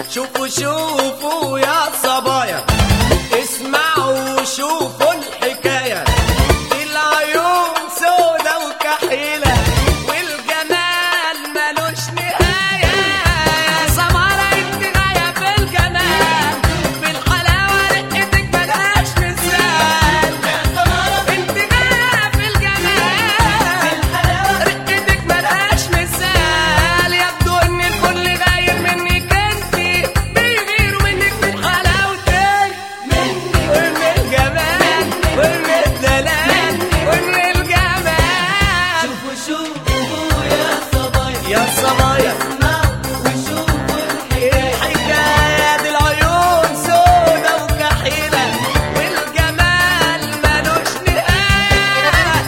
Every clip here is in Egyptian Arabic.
شوفوا شوفوا يا صبايا اسمعوا شوفوا الحكاية العيون سودا وكحيلة والجمال ملوش نهاية يا سمرة انت غاية في الجمال في الحلاوة رقتك ملهاش مثال يا سمرة انت غاية في الجمال رقتك ملهاش مثال يبدو ان الكل غاير منك انت بيغيروا منك من حلاوتك مني ومن الجمال ومن الدلال ومن الجمال شوفوا شوفوا يا صبايا يا صبايا اسمعوا وشوفوا الحكاية الحكاية دي العيون سودا وكحيلة والجمال ملوش نهاية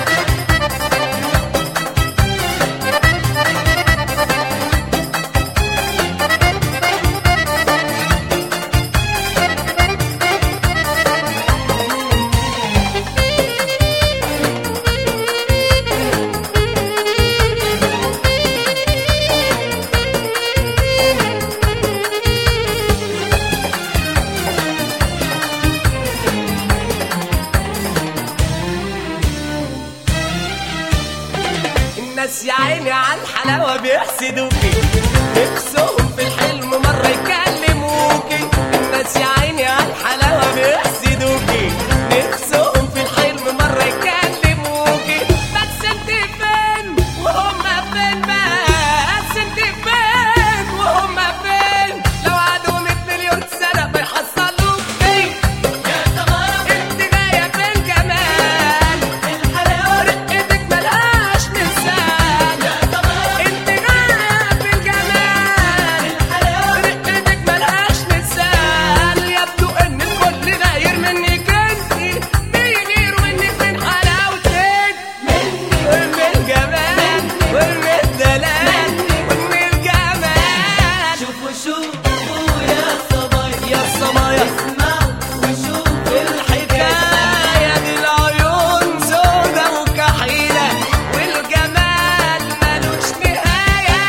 الناس يا عيني على الحلاوة بيحسدوكي نفسهم في الحلم مرة يكلموكي الناس يا عيني على الحلاوة بيحسدوكي نفسهم في الحلم مرة يكلموكي بس انت فين وهم فين بس انت فين وهم فين لو قعدوا 100 مليون سنة بيحصلوك فين يا سمرة انت جاية في الجمال الحلاوة رقتك ملهاش مثال يا سمرة انت جاية في الجمال الحلاوة رقتك ملهاش مثال يبدو ان الكل غاير منك انت بيغيروا منك من حلاوتك مني ومن الجمال ومن الدلال ومن الجمال شوفوا شوفوا يا صبايا يا صبايا اسمعوا وشوفوا الحكاية دي العيون سودا وكحيلة والجمال ملوش نهاية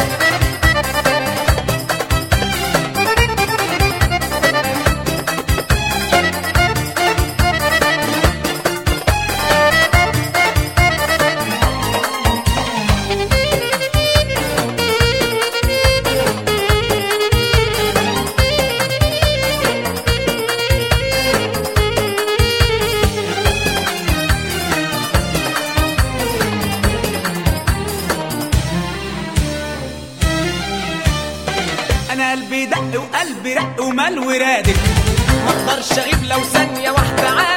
انا قلبي دق وقلبي رق ومال ورادك ما اقدرش اغيب لو ثانية واحدة عادي